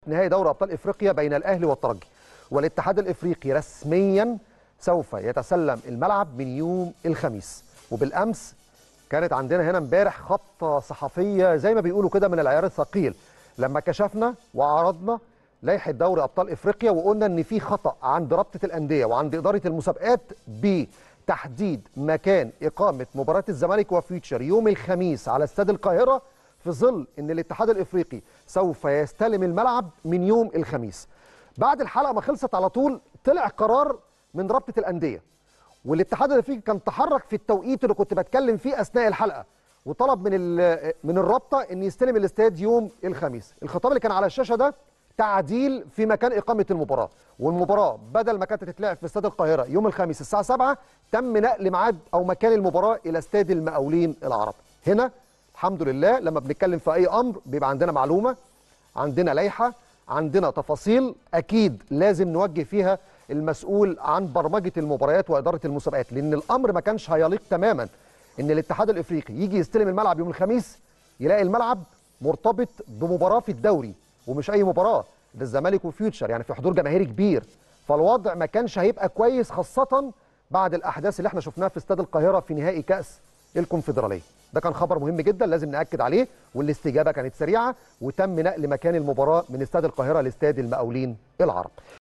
نهائي دوري ابطال افريقيا بين الاهلي والترجي والاتحاد الافريقي رسميا سوف يتسلم الملعب من يوم الخميس وبالامس كانت عندنا هنا امبارح خطه صحفيه زي ما بيقولوا كده من العيار الثقيل لما كشفنا وعرضنا لائحه دوري ابطال افريقيا وقلنا ان في خطا عند رابطه الانديه وعند اداره المسابقات بتحديد مكان اقامه مباراه الزمالك وفيوتشر يوم الخميس على استاد القاهره في ظل ان الاتحاد الافريقي سوف يستلم الملعب من يوم الخميس بعد الحلقه ما خلصت على طول طلع قرار من رابطه الانديه والاتحاد الافريقي كان تحرك في التوقيت اللي كنت بتكلم فيه اثناء الحلقه وطلب من من الرابطه ان يستلم الاستاد يوم الخميس الخطاب اللي كان على الشاشه ده تعديل في مكان اقامه المباراه والمباراه بدل ما كانت تتلعب في استاد القاهره يوم الخميس الساعه 7 تم نقل ميعاد او مكان المباراه الى استاد المقاولين العرب هنا الحمد لله لما بنتكلم في اي امر بيبقى عندنا معلومه عندنا لائحه عندنا تفاصيل اكيد لازم نوجه فيها المسؤول عن برمجه المباريات واداره المسابقات لان الامر ما كانش هيليق تماما ان الاتحاد الافريقي يجي يستلم الملعب يوم الخميس يلاقي الملعب مرتبط بمباراه في الدوري ومش اي مباراه ده الزمالك وفيوتشر يعني في حضور جماهيري كبير فالوضع ما كانش هيبقى كويس خاصه بعد الاحداث اللي احنا شفناها في استاد القاهره في نهائي كاس الكونفدراليه ده كان خبر مهم جدا لازم ناكد عليه والاستجابه كانت سريعه وتم نقل مكان المباراه من استاد القاهره لاستاد المقاولين العرب